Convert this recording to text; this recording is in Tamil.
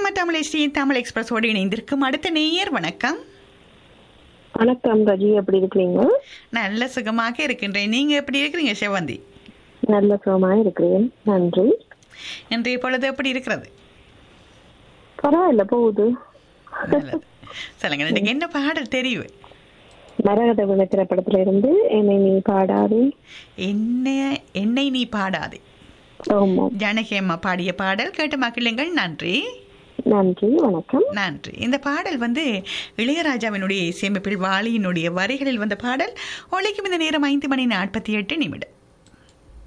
சிஎம்ஆர் தமிழ் ஸ்ரீ தமிழ் எக்ஸ்பிரஸோடு இணைந்திருக்கும் அடுத்த நேயர் வணக்கம் வணக்கம் ரஜி எப்படி இருக்கிறீங்க நல்ல சுகமாக இருக்கின்றேன் நீங்க எப்படி இருக்கிறீங்க சிவந்தி நல்ல சுகமா இருக்கிறேன் நன்றி இன்றைய பொழுது எப்படி இருக்கிறது பரவாயில்ல போகுது நல்லது சொல்லுங்க எனக்கு என்ன பாடல் தெரியும் மரகத வின திரைப்படத்துல இருந்து என்னை நீ பாடாதே என்ன என்னை நீ பாடாதே ஆமா ஜானகி அம்மா பாடிய பாடல் கேட்டு மகிழுங்கள் நன்றி நன்றி வணக்கம் நன்றி இந்த பாடல் வந்து இளையராஜாவினுடைய இசையமைப்பில் வாலியினுடைய வரிகளில் வந்த பாடல் ஒழிக்கும் இந்த நேரம் ஐந்து மணி நாற்பத்தி எட்டு நிமிடம்